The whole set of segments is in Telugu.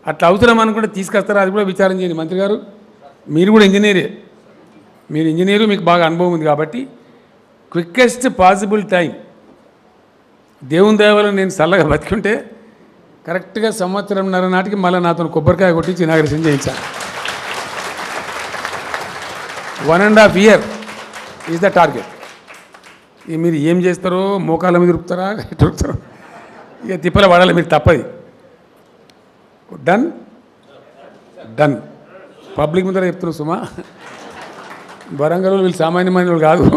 అట్లా అవసరం అనుకుంటే తీసుకొస్తారా అది కూడా విచారం చేయండి మంత్రి గారు మీరు కూడా ఇంజనీరే మీరు ఇంజనీరు మీకు బాగా అనుభవం ఉంది కాబట్టి క్విక్కెస్ట్ పాసిబుల్ టైం దేవుని దేవాలను నేను చల్లగా బతికుంటే కరెక్ట్గా సంవత్సరంన్నర నాటికి మళ్ళీ నాతో కొబ్బరికాయ కొట్టించి ఇనాగ్రేషన్ చేయించాను one and half year is the target ఇక మీరు ఏం చేస్తారో మోకాళ్ళ మీద దొరుకుతారా దొరుకుతారో ఇక తిప్పల పడాలి మీరు తప్పది డన్ డన్ పబ్లిక్ ముందర చెప్తున్నాం సుమా వరంగల్ వాళ్ళు వీళ్ళు సామాన్యమైన వాళ్ళు కాదు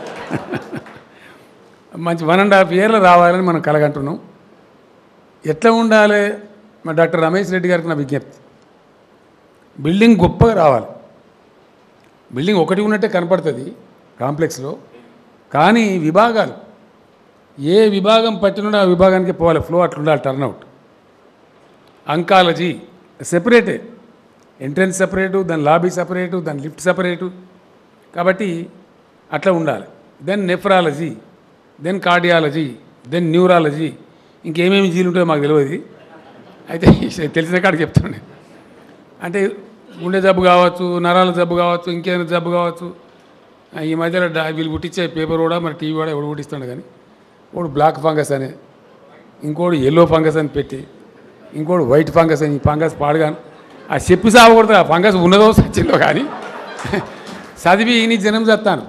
మంచి వన్ అండ్ హాఫ్ ఇయర్లో రావాలని మనం కలగంటున్నాం ఎట్లా ఉండాలి మా డాక్టర్ రమేష్ రెడ్డి గారికి నా విజ్ఞప్తి బిల్డింగ్ గొప్పగా రావాలి బిల్డింగ్ ఒకటి ఉన్నట్టే కనపడుతుంది కాంప్లెక్స్లో కానీ విభాగాలు ఏ విభాగం పట్టినో ఆ విభాగానికి పోవాలి ఫ్లో అట్లా ఉండాలి టర్న్అవుట్ అంకాలజీ సెపరేటే ఎంట్రన్స్ సపరేటు దాని లాబీ సపరేటు దాని లిఫ్ట్ సపరేటు కాబట్టి అట్లా ఉండాలి then nephrology then cardiology then neurology ఇంకేమేమి జీలు ఉంటాయో మాకు తెలియదు అయితే తెలిసిన కాడికి చెప్తాను నేను అంటే గుండె జబ్బు కావచ్చు నరాల జబ్బు కావచ్చు ఇంకేదైనా జబ్బు కావచ్చు ఆ, ఈ మధ్యలో డా- వీళ్ళు పుట్టించే పేపర్ కూడా మరి టీవీ కూడా ఎవడు పుట్టిస్తాడు కానీ ఒకడు బ్లాక్ ఫంగస్ అని ఇంకోడు ఎల్లో ఫంగస్ అని పెట్టి ఇంకోడు వైట్ ఫంగస్ అని ఈ ఫంగస్ పాడుగాను ఆ చెప్పి సాగకూడదు ఆ ఫంగస్ ఉన్నదో సచ్చిందో కానీ చదివి నీ జనం చేస్తాను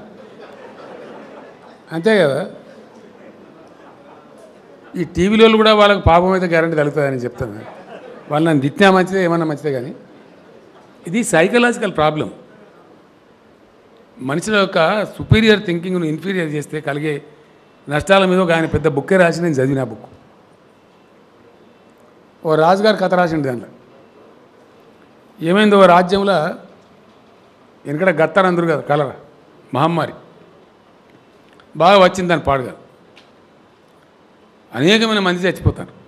అంతే కదా ఈ టీవీలో కూడా వాళ్ళకి పాపం అయితే గ్యారంటీ తగ్గుతుందని చెప్తాను వాళ్ళు నన్ను తిట్టినా మంచిదే ఏమన్నా మంచిదే కానీ ఇది సైకలాజికల్ ప్రాబ్లం మనుషుల యొక్క సుపీరియర్ థింకింగ్ను ఇన్ఫీరియర్ చేస్తే కలిగే నష్టాల మీద ఒక ఆయన పెద్ద బుక్కే రాసి నేను చదివిన బుక్ ఓ రాజుగారు కథ రాసిండు దాంట్లో ఏమైంది ఓ రాజ్యంలో వెనకడ గత్తారు అందరు కదా కలరా మహమ్మారి బాగా వచ్చింది దాని పాడుగా అనేకమైన మంది చచ్చిపోతారు